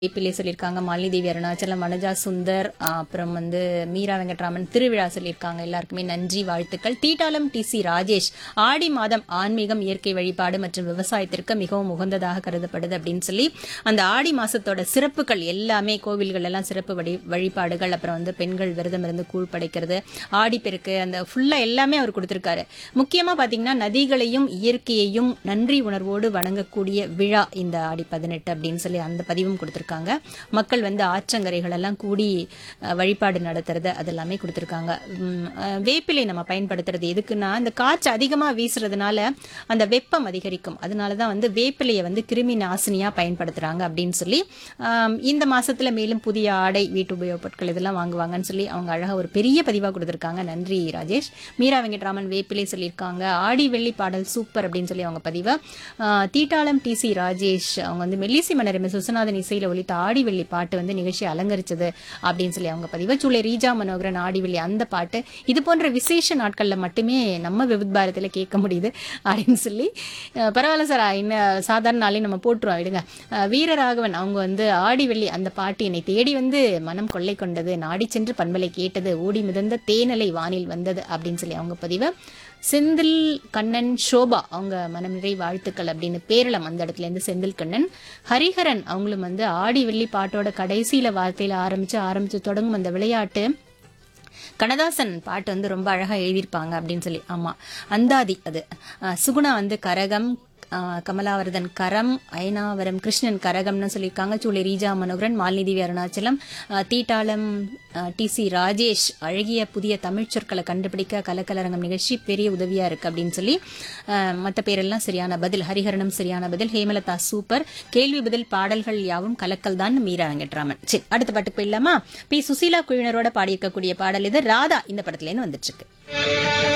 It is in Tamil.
ஏபிலே சொல்லியிருக்காங்க மாலினி தேவி அருணாச்சலம் வனஜா சுந்தர் ஆ, அப்புறம் வந்து மீரா வெங்கட்ராமன் திருவிழா சொல்லியிருக்காங்க எல்லாருக்குமே நன்றி வாழ்த்துக்கள் தீட்டாலம் டி சி ராஜேஷ் ஆடி மாதம் ஆன்மீகம் இயற்கை வழிபாடு மற்றும் விவசாயத்திற்கு மிகவும் உகந்ததாக கருதப்படுது அப்படின்னு சொல்லி அந்த ஆடி மாசத்தோட சிறப்புகள் எல்லாமே கோவில்கள் எல்லாம் சிறப்பு வழி வழிபாடுகள் அப்புறம் வந்து பெண்கள் விரதம் இருந்து கூழ் படைக்கிறது ஆடிப்பெருக்கு அந்த ஃபுல்லா எல்லாமே அவர் கொடுத்திருக்காரு முக்கியமா பாத்தீங்கன்னா நதிகளையும் இயற்கையையும் நன்றி உணர்வோடு வணங்கக்கூடிய விழா இந்த ஆடி பதினெட்டு அப்படின்னு சொல்லி அந்த பதிவும் கொடுத்திருக்காங்க மக்கள் வந்து ஆற்றங்கரைகள் எல்லாம் கூடி அஹ், வழிபாடு நடத்துறது அதெல்லாமே கொடுத்திருக்காங்க உம், அஹ், வேப்பிலை நம்ம பயன்படுத்துறது எதுக்குன்னா இந்த காற்று அதிகமா வீசுறதுனால அந்த வெப்பம் அதிகரிக்கும் அதனால தான் வந்து வேப்பிலையை வந்து கிருமி நாசினியா பயன்படுத்துறாங்க அப்படின்னு சொல்லி ஆம், இந்த மாசத்துல மேலும் புதிய ஆடை வீட்டு உபயோகப் பொருட்கள் இதெல்லாம் வாங்குவாங்கன்னு சொல்லி அவங்க அழகா ஒரு பெரிய பதிவா கொடுத்திருக்காங்க நன்றி ராஜேஷ் மீரா வெங்கட்ராமன் வேப்பிலை சொல்லியிருக்காங்க ஆடி வெள்ளி பாடல் சூப்பர் அப்படின்னு சொல்லி அவங்க பதிவை ஆ, தீட்டாளம் டி சி ராஜேஷ் அவங்க வந்து மெல்லிசி மன்னர் எம். சுசநாதன் இசையில ஒலித்த ஆடி வெள்ளி பாட்டு வந்து நிகழ்ச்சி அலங்கரிச்சது அப்படின்னு சொல்லி அவங்க பதிவு சூளை ரீஜா மனோகரன் ஆடி வெள்ளி அந்த பாட்டு இது போன்ற விசேஷ நாட்கள்ல மட்டுமே நம்ம விவித் பாரதியில கேட்க முடியுது அப்படின்னு சொல்லி அஹ், பரவாயில்ல சார் இன்னும் சாதாரண நாளே நம்ம போட்டுருவோம் விடுங்க அஹ், வீரராகவன் அவங்க வந்து ஆடி வெள்ளி அந்த பாட்டு என்னை தேடி வந்து மனம் கொள்ளை கொண்டது நாடி சென்று பண்பலை கேட்டது ஓடி மிதந்த தேனலை வானில் வந்தது அப்படின்னு சொல்லி அவங்க பதிவு செந்தில் கண்ணன் சோபா அவங்க மனம் நிறை வாழ்த்துக்கள் அப்படின்னு பேரளம் அந்த இடத்துல இருந்து செந்தில் கண்ணன் ஹரிஹரன் அவங்களும் வந்து ஆடி வெள்ளி பாட்டோட கடைசியில வார்த்தையில ஆரம்பிச்சு ஆரம்பிச்சு தொடங்கும் அந்த விளையாட்டு கண்ணதாசன் பாட்டு வந்து ரொம்ப அழகா எழுதியிருப்பாங்க அப்படின்னு சொல்லி ஆமா அந்தாதி அது அஹ் சுகுணா வந்து கரகம் அஹ் கமலாவரதன் கரம் அயனாவரம் கிருஷ்ணன் கரகம்னு சொல்லியிருக்காங்க சூளை ரீஜா மனோகரன் மாலினி தேவி அருணாச்சலம் அஹ் தீட்டாளம் டி சி ராஜேஷ் அழகிய புதிய தமிழ் சொற்களை கண்டுபிடிக்க கலக்கலரங்கம் நிகழ்ச்சி பெரிய உதவியா இருக்கு அப்படின்னு சொல்லி மற்ற பேரெல்லாம் சரியான பதில் ஹரிஹரனும் சரியான பதில் ஹேமலதா சூப்பர் கேள்வி பதில் பாடல்கள் யாவும் கலக்கல் தான் மீரா வெங்கட்ராமன் சரி அடுத்த பாட்டுக்கு போயிடலாமா பி சுசீலா குழுவினரோட பாடியிருக்கக்கூடிய பாடல் இது ராதா இந்த படத்துல இருந்து வந்துட்டு இருக்கு